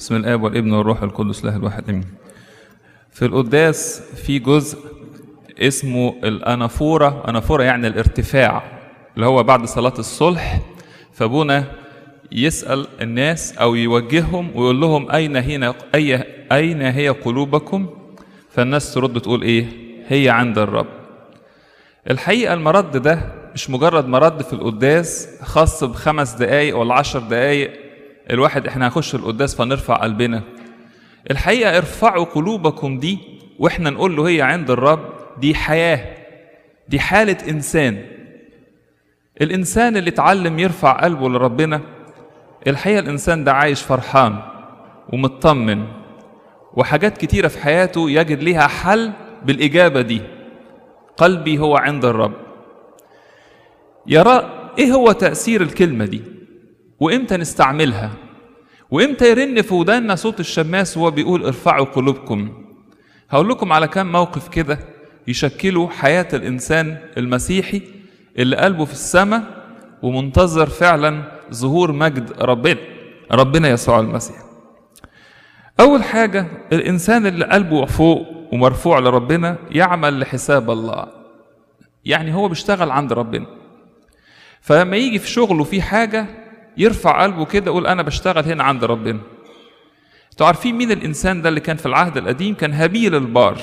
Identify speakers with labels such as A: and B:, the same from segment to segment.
A: بسم الاب والابن والروح القدس له الواحد امين في القداس في جزء اسمه الانافوره انافوره يعني الارتفاع اللي هو بعد صلاه الصلح فابونا يسال الناس او يوجههم ويقول لهم اين هنا اي اين هي قلوبكم فالناس ترد تقول ايه هي عند الرب الحقيقه المرد ده مش مجرد مرد في القداس خاص بخمس دقايق ولا عشر دقايق الواحد احنا هنخش القداس فنرفع قلبنا الحقيقة ارفعوا قلوبكم دي واحنا نقول له هي عند الرب دي حياة دي حالة إنسان الإنسان اللي اتعلم يرفع قلبه لربنا الحقيقة الإنسان ده عايش فرحان ومطمن وحاجات كتيرة في حياته يجد ليها حل بالإجابة دي قلبي هو عند الرب يرى إيه هو تأثير الكلمة دي وإمتى نستعملها وإمتى يرن في ودانا صوت الشماس وهو بيقول ارفعوا قلوبكم هقول لكم على كام موقف كده يشكلوا حياة الإنسان المسيحي اللي قلبه في السماء ومنتظر فعلا ظهور مجد ربنا ربنا يسوع المسيح أول حاجة الإنسان اللي قلبه فوق ومرفوع لربنا يعمل لحساب الله يعني هو بيشتغل عند ربنا فلما يجي في شغله في حاجة يرفع قلبه كده يقول أنا بشتغل هنا عند ربنا انتوا عارفين مين الإنسان ده اللي كان في العهد القديم كان هابيل البار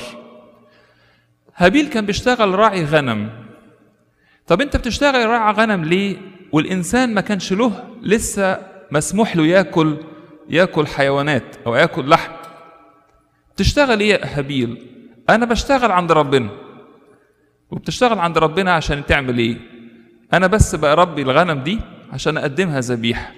A: هابيل كان بيشتغل راعي غنم طب انت بتشتغل راعي غنم ليه والإنسان ما كانش له لسه مسموح له ياكل ياكل حيوانات أو ياكل لحم تشتغل ايه يا هابيل انا بشتغل عند ربنا وبتشتغل عند ربنا عشان تعمل ايه انا بس بربي الغنم دي عشان اقدمها ذبيحه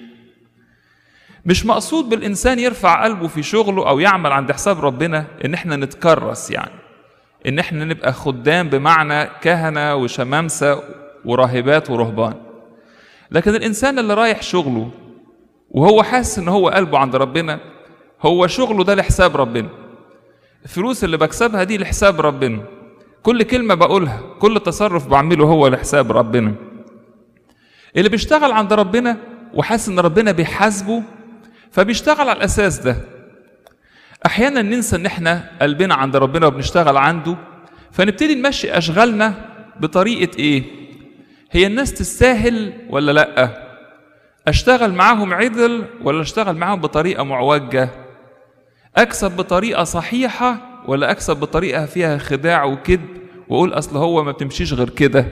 A: مش مقصود بالانسان يرفع قلبه في شغله او يعمل عند حساب ربنا ان احنا نتكرس يعني ان احنا نبقى خدام بمعنى كهنه وشمامسه وراهبات ورهبان لكن الانسان اللي رايح شغله وهو حاسس ان هو قلبه عند ربنا هو شغله ده لحساب ربنا الفلوس اللي بكسبها دي لحساب ربنا كل كلمة بقولها كل تصرف بعمله هو لحساب ربنا اللي بيشتغل عند ربنا وحاسس ان ربنا بيحاسبه فبيشتغل على الاساس ده احيانا ننسى ان احنا قلبنا عند ربنا وبنشتغل عنده فنبتدي نمشي اشغالنا بطريقه ايه هي الناس تستاهل ولا لا اشتغل معاهم عدل ولا اشتغل معاهم بطريقه معوجه اكسب بطريقه صحيحه ولا اكسب بطريقه فيها خداع وكذب واقول اصل هو ما بتمشيش غير كده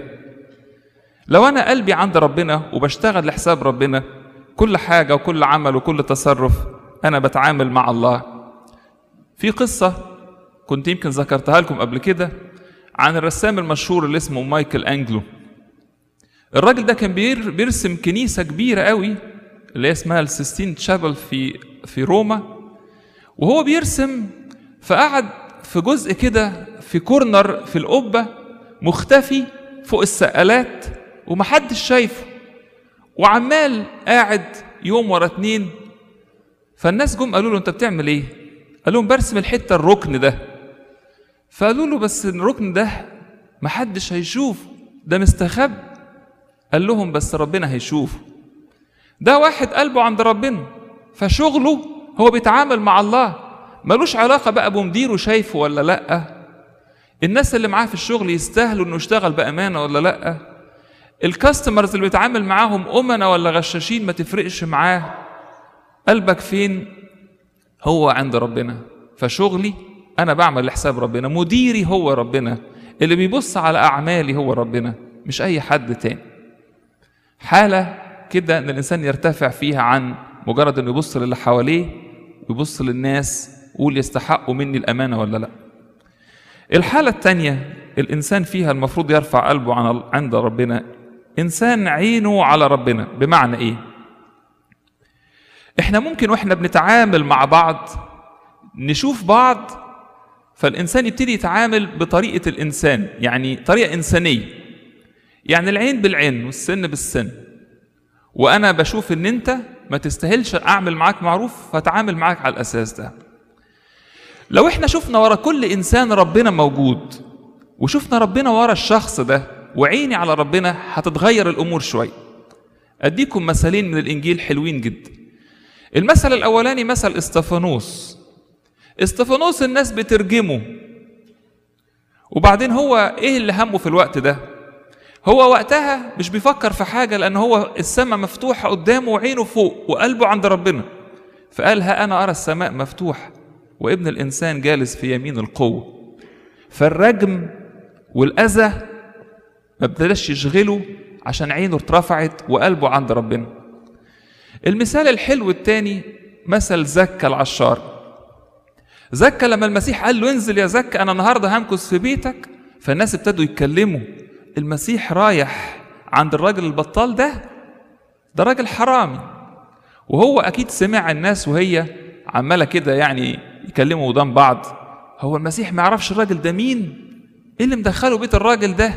A: لو انا قلبي عند ربنا وبشتغل لحساب ربنا كل حاجه وكل عمل وكل تصرف انا بتعامل مع الله في قصه كنت يمكن ذكرتها لكم قبل كده عن الرسام المشهور اللي اسمه مايكل انجلو الراجل ده كان بيرسم كنيسه كبيره قوي اللي هي اسمها السيستين تشابل في في روما وهو بيرسم فقعد في جزء كده في كورنر في القبة مختفي فوق السقالات ومحدش شايفه وعمال قاعد يوم ورا اتنين فالناس جم قالوا له انت بتعمل ايه؟ قال لهم برسم الحته الركن ده فقالوا له بس الركن ده محدش هيشوفه ده مستخب قال لهم بس ربنا هيشوفه ده واحد قلبه عند ربنا فشغله هو بيتعامل مع الله ملوش علاقة بقى بمديره شايفه ولا لأ الناس اللي معاه في الشغل يستاهلوا انه يشتغل بأمانة ولا لأ الكاستمرز اللي بيتعامل معاهم أمنة ولا غشاشين ما تفرقش معاه قلبك فين هو عند ربنا فشغلي أنا بعمل لحساب ربنا مديري هو ربنا اللي بيبص على أعمالي هو ربنا مش أي حد تاني حالة كده إن الإنسان يرتفع فيها عن مجرد إنه يبص للي حواليه ويبص للناس ويقول يستحقوا مني الأمانة ولا لا الحالة الثانية الإنسان فيها المفروض يرفع قلبه عن عند ربنا إنسان عينه على ربنا بمعنى إيه؟ إحنا ممكن وإحنا بنتعامل مع بعض نشوف بعض فالإنسان يبتدي يتعامل بطريقة الإنسان يعني طريقة إنسانية يعني العين بالعين والسن بالسن وأنا بشوف إن أنت ما تستاهلش اعمل معاك معروف فتعامل معاك على الاساس ده لو احنا شفنا ورا كل انسان ربنا موجود وشفنا ربنا ورا الشخص ده وعيني على ربنا هتتغير الامور شويه اديكم مثالين من الانجيل حلوين جدا المثل الاولاني مثل استفانوس استفانوس الناس بترجمه وبعدين هو ايه اللي همه في الوقت ده هو وقتها مش بيفكر في حاجه لان هو السماء مفتوحه قدامه وعينه فوق وقلبه عند ربنا فقال ها انا ارى السماء مفتوحه وابن الانسان جالس في يمين القوه فالرجم والاذى ما ابتداش يشغله عشان عينه اترفعت وقلبه عند ربنا المثال الحلو التاني مثل زكا العشار زكا لما المسيح قال له انزل يا زكا انا النهارده همكث في بيتك فالناس ابتدوا يتكلموا المسيح رايح عند الراجل البطال ده ده راجل حرامي وهو اكيد سمع الناس وهي عماله كده يعني يكلموا قدام بعض هو المسيح ما يعرفش الراجل ده مين ايه اللي مدخله بيت الراجل ده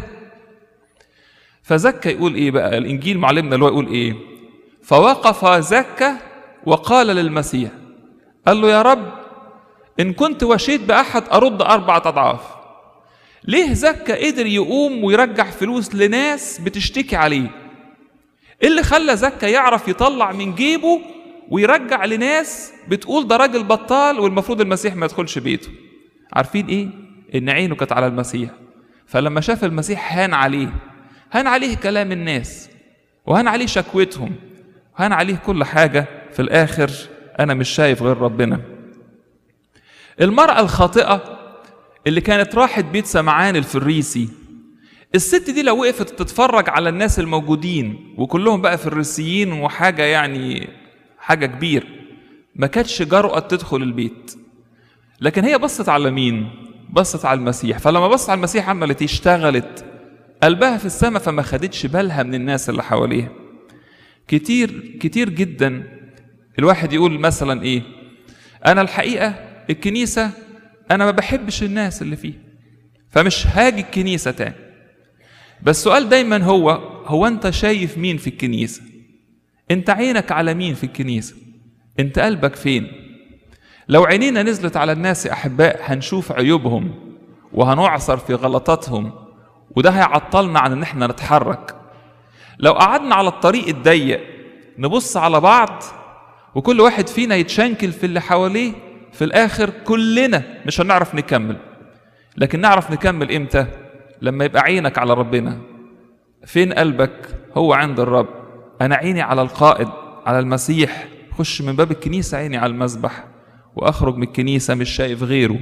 A: فزكى يقول ايه بقى الانجيل معلمنا اللي هو يقول ايه فوقف زكى وقال للمسيح قال له يا رب ان كنت وشيت باحد ارد اربعه اضعاف ليه زكى قدر يقوم ويرجع فلوس لناس بتشتكي عليه ايه اللي خلى زكى يعرف يطلع من جيبه ويرجع لناس بتقول ده راجل بطال والمفروض المسيح ما يدخلش بيته عارفين ايه ان عينه كانت على المسيح فلما شاف المسيح هان عليه هان عليه كلام الناس وهان عليه شكوتهم وهان عليه كل حاجة في الآخر أنا مش شايف غير ربنا المرأة الخاطئة اللي كانت راحت بيت سمعان الفريسي الست دي لو وقفت تتفرج على الناس الموجودين وكلهم بقى فريسيين وحاجة يعني حاجة كبير ما كانتش جرأة تدخل البيت لكن هي بصت على مين؟ بصت على المسيح فلما بصت على المسيح عملت اشتغلت قلبها في السماء فما خدتش بالها من الناس اللي حواليها كتير كتير جدا الواحد يقول مثلا ايه انا الحقيقه الكنيسه انا ما بحبش الناس اللي فيها فمش هاجي الكنيسه تاني بس السؤال دايما هو هو انت شايف مين في الكنيسه انت عينك على مين في الكنيسه انت قلبك فين لو عينينا نزلت على الناس يا احباء هنشوف عيوبهم وهنعصر في غلطاتهم وده هيعطلنا عن ان احنا نتحرك لو قعدنا على الطريق الضيق نبص على بعض وكل واحد فينا يتشنكل في اللي حواليه في الاخر كلنا مش هنعرف نكمل لكن نعرف نكمل امتى لما يبقى عينك على ربنا فين قلبك هو عند الرب انا عيني على القائد على المسيح خش من باب الكنيسه عيني على المسبح واخرج من الكنيسه مش شايف غيره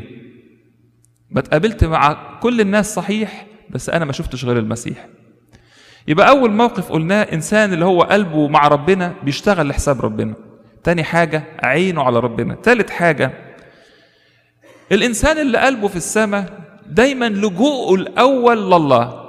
A: بتقابلت مع كل الناس صحيح بس انا ما شفتش غير المسيح يبقى اول موقف قلناه انسان اللي هو قلبه مع ربنا بيشتغل لحساب ربنا تاني حاجة عينه على ربنا تالت حاجة الإنسان اللي قلبه في السماء دايما لجوءه الأول لله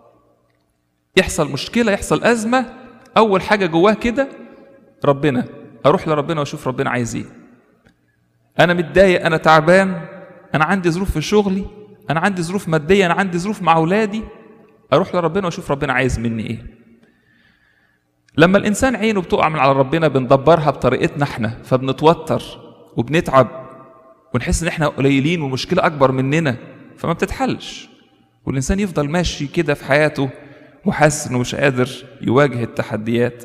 A: يحصل مشكلة يحصل أزمة أول حاجة جواه كده ربنا أروح لربنا وأشوف ربنا عايز إيه أنا متضايق أنا تعبان أنا عندي ظروف في شغلي أنا عندي ظروف مادية أنا عندي ظروف مع أولادي أروح لربنا وأشوف ربنا عايز مني إيه لما الانسان عينه بتقع من على ربنا بندبرها بطريقتنا احنا فبنتوتر وبنتعب ونحس ان احنا قليلين والمشكله اكبر مننا فما بتتحلش والانسان يفضل ماشي كده في حياته وحاسس انه مش قادر يواجه التحديات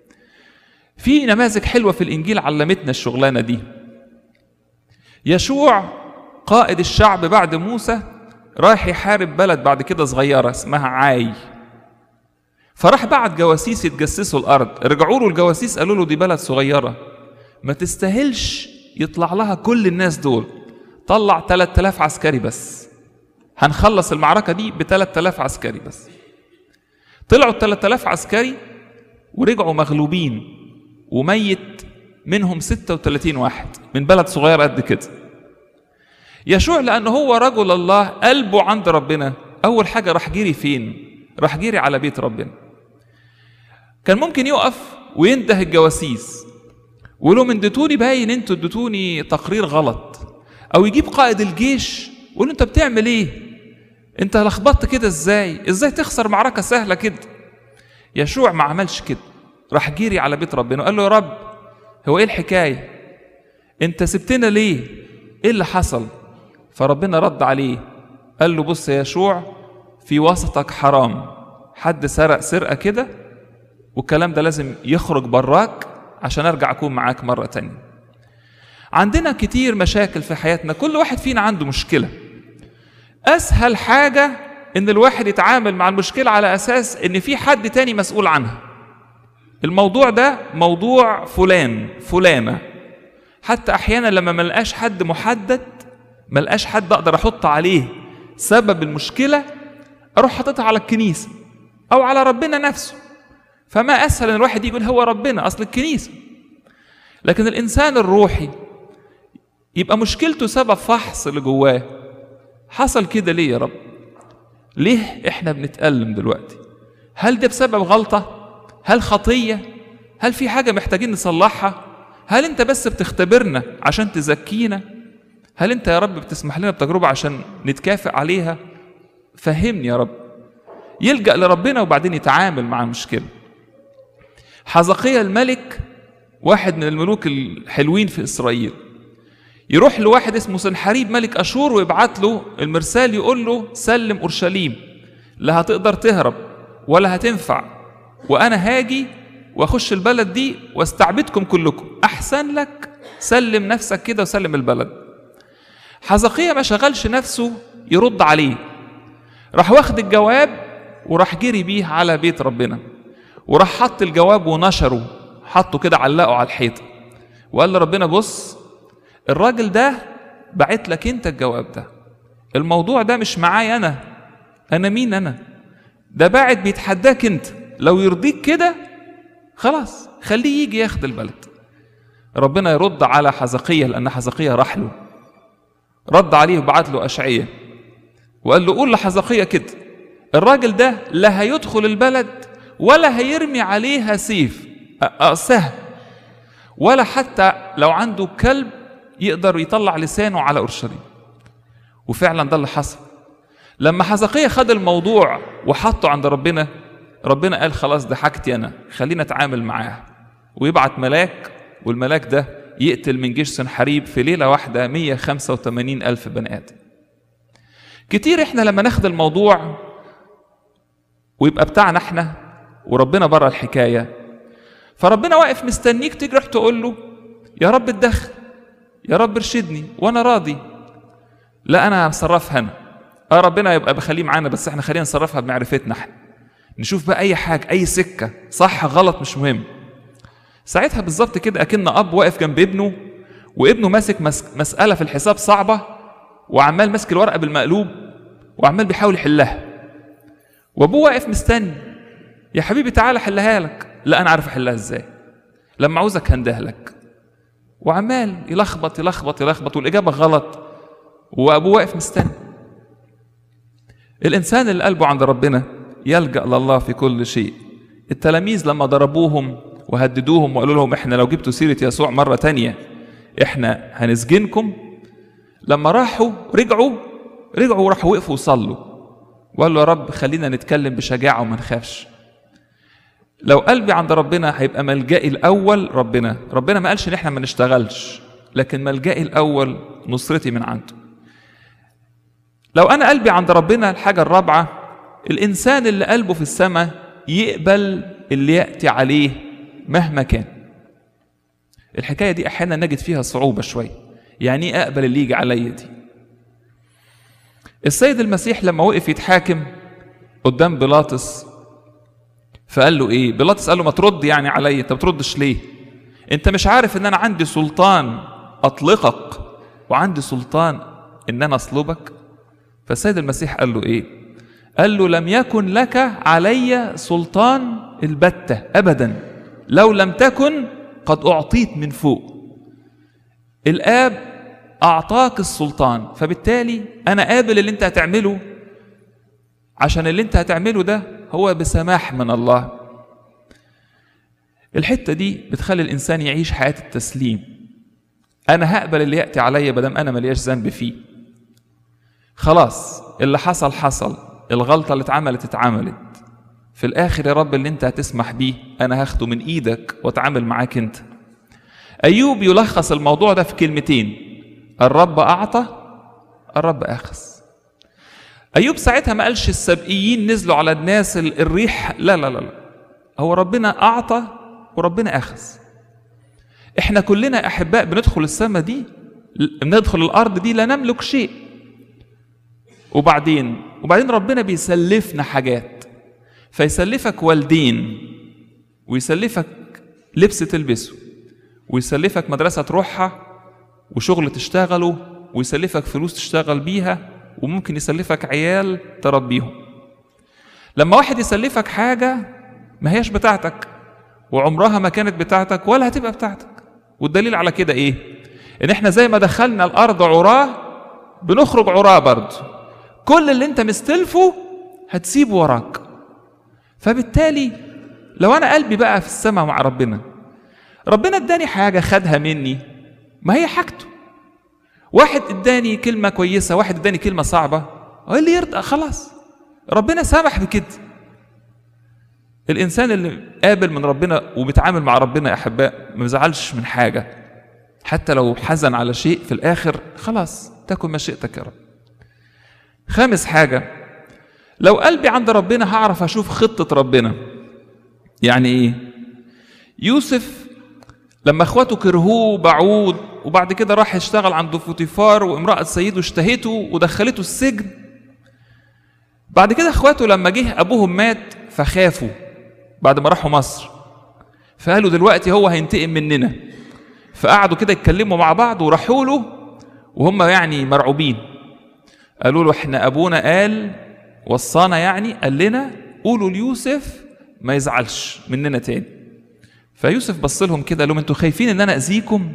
A: في نماذج حلوه في الانجيل علمتنا الشغلانه دي يشوع قائد الشعب بعد موسى رايح يحارب بلد بعد كده صغيره اسمها عاي فراح بعت جواسيس يتجسسوا الارض رجعوا له الجواسيس قالوا له دي بلد صغيره ما تستاهلش يطلع لها كل الناس دول طلع 3000 عسكري بس هنخلص المعركه دي ب 3000 عسكري بس طلعوا 3000 عسكري ورجعوا مغلوبين وميت منهم 36 واحد من بلد صغيره قد كده يشوع لأنه هو رجل الله قلبه عند ربنا أول حاجة راح جري فين؟ راح جري على بيت ربنا كان ممكن يقف وينده الجواسيس ويقول لهم اديتوني باين انتوا اديتوني تقرير غلط او يجيب قائد الجيش ويقول له انت بتعمل ايه انت لخبطت كده ازاي ازاي تخسر معركه سهله كده يشوع ما عملش كده راح جري على بيت ربنا وقال له يا رب هو ايه الحكايه انت سبتنا ليه ايه اللي حصل فربنا رد عليه قال له بص يا يشوع في وسطك حرام حد سرق سرقه كده والكلام ده لازم يخرج براك عشان ارجع اكون معاك مرة تانية عندنا كتير مشاكل في حياتنا كل واحد فينا عنده مشكلة اسهل حاجة ان الواحد يتعامل مع المشكلة على اساس ان في حد تاني مسؤول عنها الموضوع ده موضوع فلان فلانة حتى احيانا لما ملقاش حد محدد ملقاش حد اقدر احط عليه سبب المشكلة اروح حاططها على الكنيسة او على ربنا نفسه فما اسهل ان الواحد يقول هو ربنا اصل الكنيسة لكن الانسان الروحي يبقى مشكلته سبب فحص اللي جواه حصل كده ليه يا رب ليه احنا بنتألم دلوقتي هل ده بسبب غلطة هل خطية هل في حاجة محتاجين نصلحها هل انت بس بتختبرنا عشان تزكينا هل انت يا رب بتسمح لنا بتجربة عشان نتكافئ عليها فهمني يا رب يلجأ لربنا وبعدين يتعامل مع المشكلة حزقية الملك واحد من الملوك الحلوين في إسرائيل يروح لواحد اسمه سنحريب ملك أشور ويبعت له المرسال يقول له سلم أورشليم لا هتقدر تهرب ولا هتنفع وأنا هاجي وأخش البلد دي واستعبدكم كلكم أحسن لك سلم نفسك كده وسلم البلد حزقية ما شغلش نفسه يرد عليه راح واخد الجواب وراح جري بيه على بيت ربنا وراح حط الجواب ونشره حطه كده علقه على الحيط وقال لربنا بص الراجل ده بعت لك انت الجواب ده الموضوع ده مش معايا انا انا مين انا ده باعت بيتحداك انت لو يرضيك كده خلاص خليه يجي ياخد البلد ربنا يرد على حزقية لأن حزقية راح له رد عليه وبعت له أشعية وقال له قول لحزقية كده الراجل ده لا هيدخل البلد ولا هيرمي عليها سيف سهم ولا حتى لو عنده كلب يقدر يطلع لسانه على اورشليم وفعلا ده اللي حصل لما حزقية خد الموضوع وحطه عند ربنا ربنا قال خلاص ده حاجتي انا خلينا اتعامل معاها ويبعت ملاك والملاك ده يقتل من جيش سنحريب في ليله واحده 185 الف بني ادم كتير احنا لما ناخد الموضوع ويبقى بتاعنا احنا وربنا بره الحكايه فربنا واقف مستنيك تجرح تقول له يا رب اتدخل يا رب ارشدني وانا راضي لا انا هصرفها انا اه ربنا يبقى بخليه معانا بس احنا خلينا نصرفها بمعرفتنا احنا نشوف بقى اي حاجه اي سكه صح غلط مش مهم ساعتها بالظبط كده اكن اب واقف جنب ابنه وابنه ماسك مساله في الحساب صعبه وعمال ماسك الورقه بالمقلوب وعمال بيحاول يحلها وابوه واقف مستني يا حبيبي تعالى احلها لك لا انا عارف احلها ازاي لما عاوزك هندها لك وعمال يلخبط يلخبط يلخبط والاجابه غلط وابوه واقف مستني الانسان اللي قلبه عند ربنا يلجا لله في كل شيء التلاميذ لما ضربوهم وهددوهم وقالوا لهم احنا لو جبتوا سيره يسوع مره تانية احنا هنسجنكم لما راحوا رجعوا رجعوا وراحوا وقفوا وصلوا وقالوا يا رب خلينا نتكلم بشجاعه وما نخافش لو قلبي عند ربنا هيبقى ملجئي الاول ربنا ربنا ما قالش ان احنا ما نشتغلش لكن ملجئي الاول نصرتي من عنده لو انا قلبي عند ربنا الحاجه الرابعه الانسان اللي قلبه في السماء يقبل اللي ياتي عليه مهما كان الحكايه دي احيانا نجد فيها صعوبه شويه يعني ايه اقبل اللي يجي عليا دي السيد المسيح لما وقف يتحاكم قدام بيلاطس فقال له ايه بيلاطس قال له ما ترد يعني عليا انت ما بتردش ليه انت مش عارف ان انا عندي سلطان اطلقك وعندي سلطان ان انا اصلبك فالسيد المسيح قال له ايه قال له لم يكن لك علي سلطان البتة ابدا لو لم تكن قد اعطيت من فوق الاب اعطاك السلطان فبالتالي انا قابل اللي انت هتعمله عشان اللي انت هتعمله ده هو بسماح من الله الحتة دي بتخلي الإنسان يعيش حياة التسليم أنا هقبل اللي يأتي عليا بدل أنا ملياش ذنب فيه خلاص اللي حصل حصل الغلطة اللي اتعملت اتعملت في الآخر يا رب اللي أنت هتسمح بيه أنا هاخده من إيدك وأتعامل معاك أنت أيوب يلخص الموضوع ده في كلمتين الرب أعطى الرب أخذ أيوب ساعتها ما قالش السبقيين نزلوا على الناس الريح لا لا لا لا هو ربنا أعطى وربنا أخذ احنا كلنا احباء بندخل السماء دي بندخل الارض دي لا نملك شيء وبعدين وبعدين ربنا بيسلفنا حاجات فيسلفك والدين ويسلفك لبس تلبسه ويسلفك مدرسة تروحها وشغل تشتغله ويسلفك فلوس تشتغل بيها وممكن يسلفك عيال تربيهم لما واحد يسلفك حاجة ما هيش بتاعتك وعمرها ما كانت بتاعتك ولا هتبقى بتاعتك والدليل على كده ايه ان احنا زي ما دخلنا الارض عراه بنخرج عراه برضه كل اللي انت مستلفه هتسيبه وراك فبالتالي لو انا قلبي بقى في السماء مع ربنا ربنا اداني حاجه خدها مني ما هي حاجته واحد اداني كلمه كويسه واحد اداني كلمه صعبه هو اللي يرضى خلاص ربنا سمح بكده الانسان اللي قابل من ربنا وبيتعامل مع ربنا يا احباء ما بيزعلش من حاجه حتى لو حزن على شيء في الاخر خلاص تكن مشيئتك يا رب خامس حاجه لو قلبي عند ربنا هعرف اشوف خطه ربنا يعني ايه يوسف لما اخواته كرهوه وباعوه وبعد كده راح يشتغل عند فوتيفار وامرأة سيده اشتهته ودخلته السجن بعد كده اخواته لما جه ابوهم مات فخافوا بعد ما راحوا مصر فقالوا دلوقتي هو هينتقم مننا فقعدوا كده يتكلموا مع بعض وراحوا له وهم يعني مرعوبين قالوا له احنا ابونا قال وصانا يعني قال لنا قولوا ليوسف ما يزعلش مننا تاني فيوسف بص لهم كده قال لهم انتوا خايفين ان انا اذيكم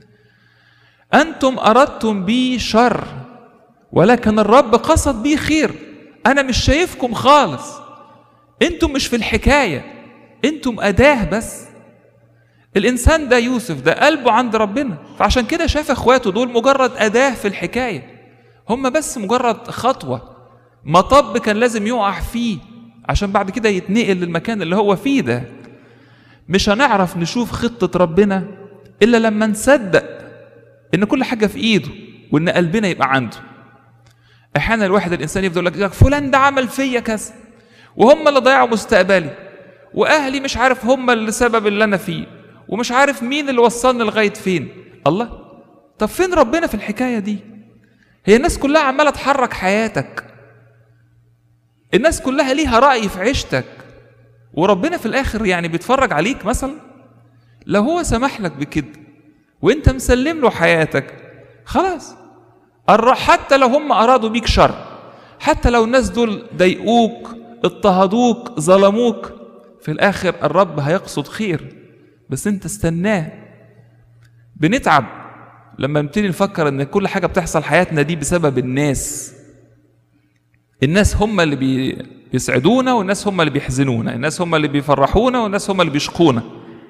A: انتم اردتم بي شر ولكن الرب قصد بي خير انا مش شايفكم خالص انتم مش في الحكايه انتم اداه بس الانسان ده يوسف ده قلبه عند ربنا فعشان كده شاف اخواته دول مجرد اداه في الحكايه هم بس مجرد خطوه مطب كان لازم يقع فيه عشان بعد كده يتنقل للمكان اللي هو فيه ده مش هنعرف نشوف خطة ربنا إلا لما نصدق إن كل حاجة في إيده وإن قلبنا يبقى عنده أحيانا الواحد الإنسان يفضل يقول لك فلان ده عمل فيا كذا وهم اللي ضيعوا مستقبلي وأهلي مش عارف هم اللي سبب اللي أنا فيه ومش عارف مين اللي وصلني لغاية فين الله طب فين ربنا في الحكاية دي هي الناس كلها عمالة تحرك حياتك الناس كلها ليها رأي في عيشتك وربنا في الاخر يعني بيتفرج عليك مثلا لو هو سمح لك بكده وانت مسلم له حياتك خلاص حتى لو هم ارادوا بيك شر حتى لو الناس دول ضايقوك اضطهدوك ظلموك في الاخر الرب هيقصد خير بس انت استناه بنتعب لما نبتدي نفكر ان كل حاجه بتحصل حياتنا دي بسبب الناس الناس هم اللي بي بيسعدونا والناس هم اللي بيحزنونا الناس هم اللي بيفرحونا والناس هم اللي بيشقونا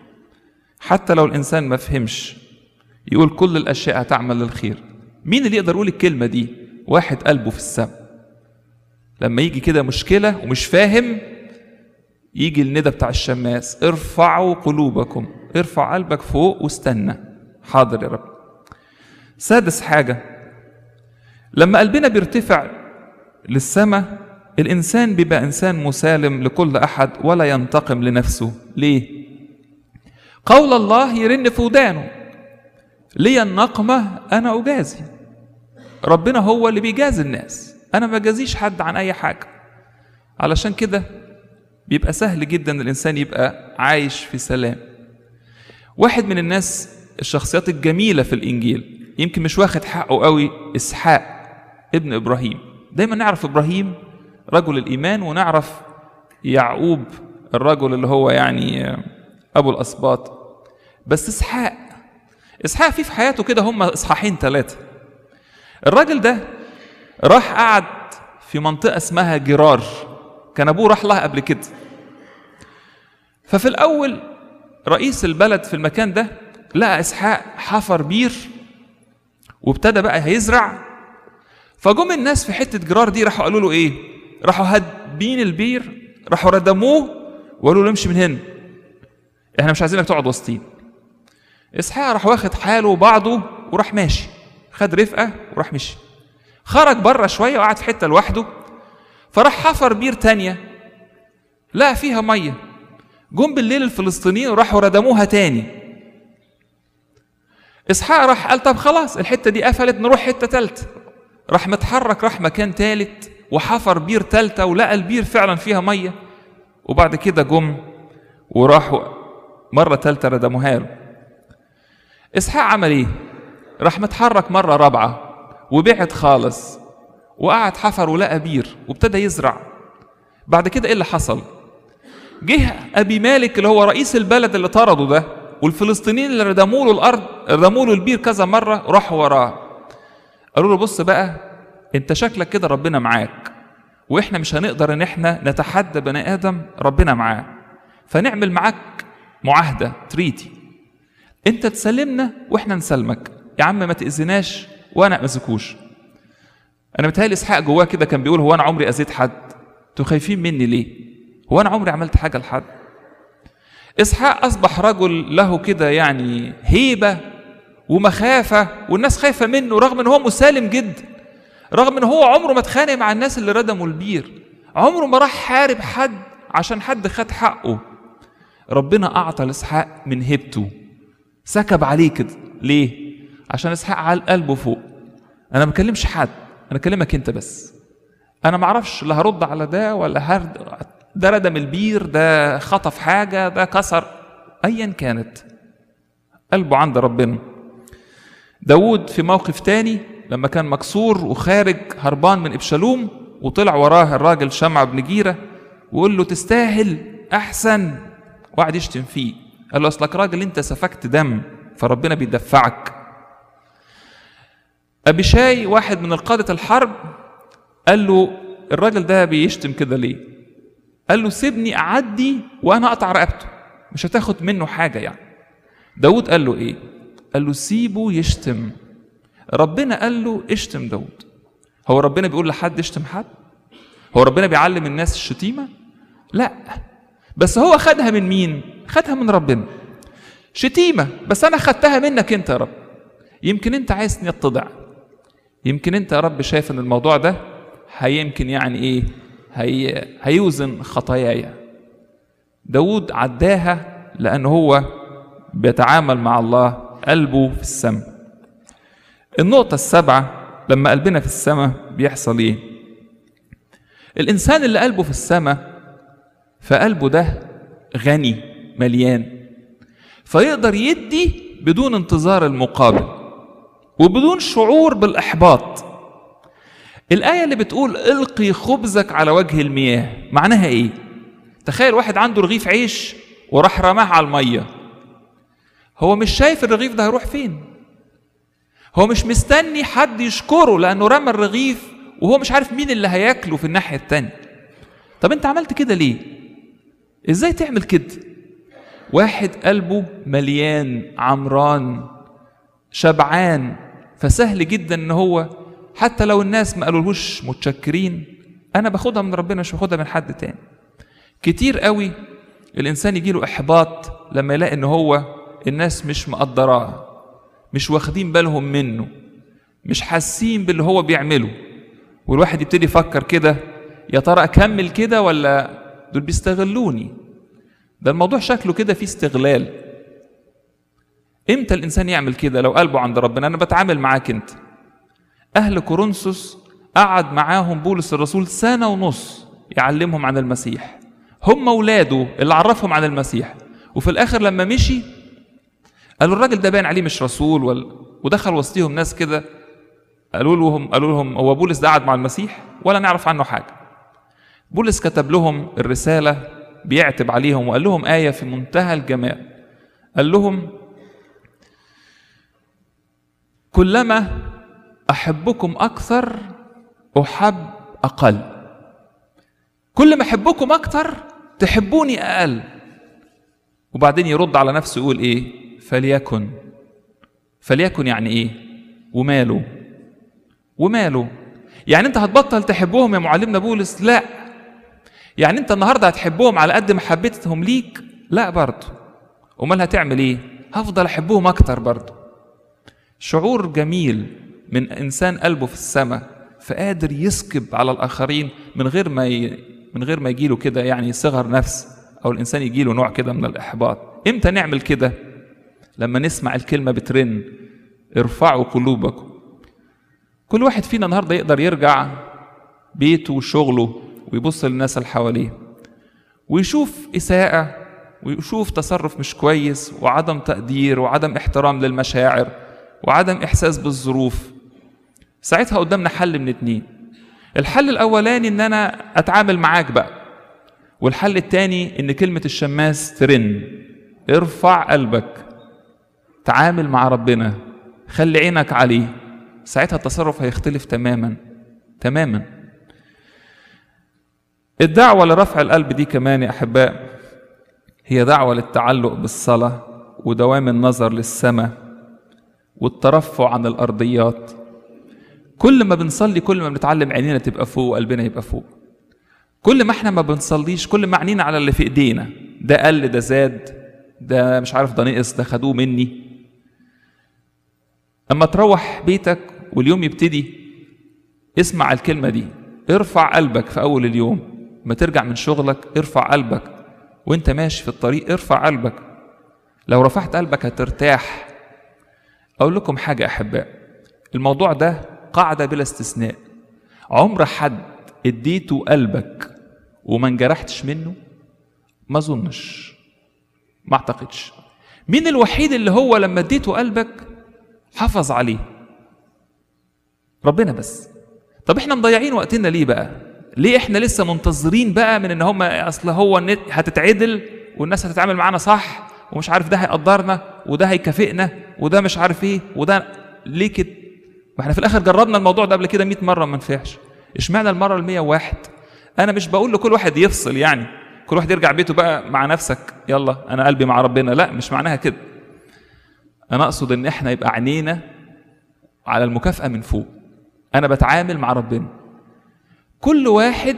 A: حتى لو الانسان ما فهمش يقول كل الاشياء هتعمل للخير مين اللي يقدر يقول الكلمه دي واحد قلبه في السماء لما يجي كده مشكله ومش فاهم يجي الندى بتاع الشماس ارفعوا قلوبكم ارفع قلبك فوق واستنى حاضر يا رب سادس حاجه لما قلبنا بيرتفع للسماء الإنسان بيبقى إنسان مسالم لكل أحد ولا ينتقم لنفسه ليه؟ قول الله يرن في ودانه لي النقمة أنا أجازي ربنا هو اللي بيجازي الناس أنا ما بجازيش حد عن أي حاجة علشان كده بيبقى سهل جدا الإنسان يبقى عايش في سلام واحد من الناس الشخصيات الجميلة في الإنجيل يمكن مش واخد حقه قوي إسحاق ابن إبراهيم دايما نعرف إبراهيم رجل الإيمان ونعرف يعقوب الرجل اللي هو يعني أبو الأسباط بس إسحاق إسحاق فيه في حياته كده هم إصحاحين ثلاثة الراجل ده راح قعد في منطقة اسمها جرار كان أبوه راح لها قبل كده ففي الأول رئيس البلد في المكان ده لقى إسحاق حفر بير وابتدى بقى هيزرع فجم الناس في حتة جرار دي راحوا قالوا له إيه؟ راحوا هادبين البير راحوا ردموه وقالوا له امشي من هنا احنا مش عايزينك تقعد وسطين اسحاق راح واخد حاله وبعضه وراح ماشي خد رفقه وراح مشي خرج بره شويه وقعد في حته لوحده فراح حفر بير تانية لقى فيها ميه جم بالليل الفلسطينيين وراحوا ردموها تاني اسحاق راح قال طب خلاص الحته دي قفلت نروح حته تالته راح متحرك راح مكان تالت وحفر بير تالته ولقى البير فعلا فيها ميه وبعد كده جم وراحوا مره تالته ردموها له اسحاق عمل ايه راح متحرك مره رابعه وبعد خالص وقعد حفر ولقى بير وابتدى يزرع بعد كده ايه اللي حصل جه ابي مالك اللي هو رئيس البلد اللي طرده ده والفلسطينيين اللي ردموا له الارض ردموا له البير كذا مره راحوا وراه قالوا له بص بقى انت شكلك كده ربنا معاك واحنا مش هنقدر ان احنا نتحدى بني ادم ربنا معاه فنعمل معاك معاهده تريتي انت تسلمنا واحنا نسلمك يا عم ما تاذيناش وانا ما اذيكوش انا متهيألي اسحاق جواه كده كان بيقول هو انا عمري اذيت حد انتوا خايفين مني ليه هو انا عمري عملت حاجه لحد اسحاق اصبح رجل له كده يعني هيبه ومخافه والناس خايفه منه رغم ان هو مسالم جدا رغم ان هو عمره ما اتخانق مع الناس اللي ردموا البير عمره ما راح حارب حد عشان حد خد حقه ربنا اعطى لاسحاق من هيبته سكب عليه كده ليه عشان اسحاق على قلبه فوق انا ما بكلمش حد انا بكلمك انت بس انا ما اعرفش لا هرد على ده ولا هرد ده ردم البير ده خطف حاجه ده كسر ايا كانت قلبه عند ربنا داود في موقف تاني لما كان مكسور وخارج هربان من ابشالوم وطلع وراه الراجل شمع بن جيره وقول له تستاهل احسن وقعد يشتم فيه قال له اصلك راجل انت سفكت دم فربنا بيدفعك ابيشاي واحد من القاده الحرب قال له الراجل ده بيشتم كده ليه قال له سيبني اعدي وانا اقطع رقبته مش هتاخد منه حاجه يعني داود قال له ايه قال له سيبه يشتم ربنا قال له اشتم داود هو ربنا بيقول لحد اشتم حد هو ربنا بيعلم الناس الشتيمه لا بس هو خدها من مين خدها من ربنا شتيمه بس انا خدتها منك انت يا رب يمكن انت عايز يتضع يمكن انت يا رب شايف ان الموضوع ده هيمكن يعني ايه هي هيوزن خطاياي داود عداها لأن هو بيتعامل مع الله قلبه في السماء النقطة السابعة لما قلبنا في السماء بيحصل ايه الإنسان اللي قلبه في السماء فقلبه ده غني مليان فيقدر يدي بدون انتظار المقابل وبدون شعور بالإحباط الآية اللي بتقول القي خبزك على وجه المياه معناها إيه؟ تخيل واحد عنده رغيف عيش وراح رماه على المية هو مش شايف الرغيف ده هيروح فين هو مش مستني حد يشكره لأنه رمى الرغيف وهو مش عارف مين اللي هياكله في الناحية التانية طب انت عملت كده ليه ازاي تعمل كده واحد قلبه مليان عمران شبعان فسهل جدا ان هو حتى لو الناس ما قالولهوش متشكرين انا باخدها من ربنا مش باخدها من حد تاني كتير قوي الانسان يجيله احباط لما يلاقي ان هو الناس مش مقدراه مش واخدين بالهم منه مش حاسين باللي هو بيعمله والواحد يبتدي يفكر كده يا ترى اكمل كده ولا دول بيستغلوني ده الموضوع شكله كده فيه استغلال امتى الانسان يعمل كده لو قلبه عند ربنا انا بتعامل معاك انت اهل كورنثوس قعد معاهم بولس الرسول سنه ونص يعلمهم عن المسيح هم اولاده اللي عرفهم عن المسيح وفي الاخر لما مشي قالوا الراجل ده باين عليه مش رسول ولا ودخل وسطيهم ناس كده قالوا لهم قالوا لهم هو بولس ده قعد مع المسيح ولا نعرف عنه حاجه بولس كتب لهم الرساله بيعتب عليهم وقال لهم ايه في منتهى الجمال قال لهم كلما احبكم اكثر احب اقل كل ما احبكم اكثر تحبوني اقل وبعدين يرد على نفسه يقول ايه فليكن فليكن يعني ايه وماله وماله يعني انت هتبطل تحبهم يا معلمنا بولس لا يعني انت النهارده هتحبهم على قد محبتهم ليك لا برضه امال هتعمل ايه هفضل احبهم اكتر برضه شعور جميل من انسان قلبه في السماء فقادر يسكب على الاخرين من غير ما ي... من غير ما يجيله كده يعني صغر نفس او الانسان يجيله نوع كده من الاحباط امتى نعمل كده لما نسمع الكلمه بترن ارفعوا قلوبكم كل واحد فينا النهارده يقدر يرجع بيته وشغله ويبص للناس اللي حواليه ويشوف إساءة ويشوف تصرف مش كويس وعدم تقدير وعدم احترام للمشاعر وعدم إحساس بالظروف ساعتها قدامنا حل من اتنين الحل الأولاني إن أنا أتعامل معاك بقى والحل التاني إن كلمة الشماس ترن ارفع قلبك تعامل مع ربنا خلي عينك عليه ساعتها التصرف هيختلف تماما تماما الدعوة لرفع القلب دي كمان يا أحباء هي دعوة للتعلق بالصلاة ودوام النظر للسماء والترفع عن الأرضيات كل ما بنصلي كل ما بنتعلم عينينا تبقى فوق وقلبنا يبقى فوق كل ما احنا ما بنصليش كل ما عينينا على اللي في ايدينا ده قل ده زاد ده مش عارف ده نقص ده خدوه مني اما تروح بيتك واليوم يبتدي اسمع الكلمة دي ارفع قلبك في أول اليوم ما ترجع من شغلك ارفع قلبك وانت ماشي في الطريق ارفع قلبك لو رفعت قلبك هترتاح أقول لكم حاجة أحباء الموضوع ده قاعدة بلا استثناء عمر حد اديته قلبك وما انجرحتش منه ما اظنش ما اعتقدش مين الوحيد اللي هو لما اديته قلبك حافظ عليه ربنا بس طب احنا مضيعين وقتنا ليه بقى ليه احنا لسه منتظرين بقى من ان هم اصل هو النت هتتعدل والناس هتتعامل معانا صح ومش عارف ده هيقدرنا وده هيكافئنا وده مش عارف ايه وده ليه كده ما احنا في الاخر جربنا الموضوع ده قبل كده 100 مره ما نفعش اشمعنى المره ال 101 انا مش بقول لكل واحد يفصل يعني كل واحد يرجع بيته بقى مع نفسك يلا انا قلبي مع ربنا لا مش معناها كده انا اقصد ان احنا يبقى عينينا على المكافاه من فوق انا بتعامل مع ربنا كل واحد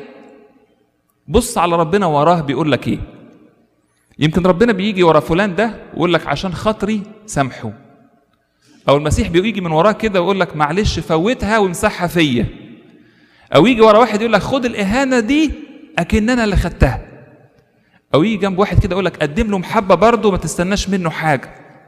A: بص على ربنا وراه بيقول لك ايه يمكن ربنا بيجي ورا فلان ده ويقول لك عشان خاطري سامحه او المسيح بيجي من وراه كده ويقول لك معلش فوتها وامسحها فيا او يجي ورا واحد يقول لك خد الاهانه دي اكن انا اللي خدتها او يجي جنب واحد كده يقول لك قدم له محبه برضه ما تستناش منه حاجه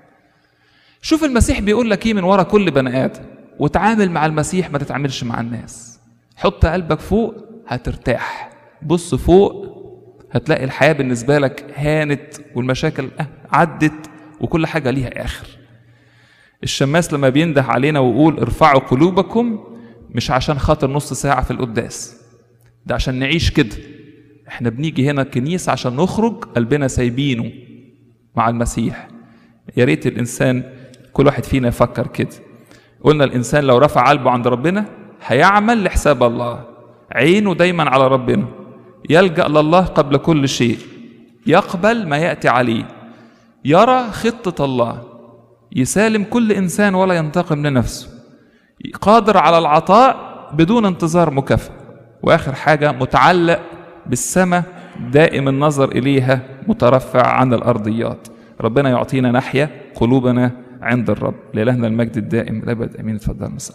A: شوف المسيح بيقول لك ايه من ورا كل بني ادم وتعامل مع المسيح ما تتعاملش مع الناس حط قلبك فوق هترتاح بص فوق هتلاقي الحياة بالنسبة لك هانت والمشاكل أه عدت وكل حاجة ليها آخر الشماس لما بينده علينا ويقول ارفعوا قلوبكم مش عشان خاطر نص ساعة في القداس ده عشان نعيش كده احنا بنيجي هنا الكنيسة عشان نخرج قلبنا سايبينه مع المسيح يا ريت الإنسان كل واحد فينا يفكر كده قلنا الإنسان لو رفع قلبه عند ربنا هيعمل لحساب الله عينه دايما على ربنا يلجأ لله قبل كل شيء يقبل ما يأتي عليه يرى خطة الله يسالم كل إنسان ولا ينتقم لنفسه قادر على العطاء بدون انتظار مكافأة وآخر حاجة متعلق بالسماء دائم النظر إليها مترفع عن الأرضيات ربنا يعطينا نحيا قلوبنا عند الرب لإلهنا المجد الدائم الأبد أمين اتفضل مساء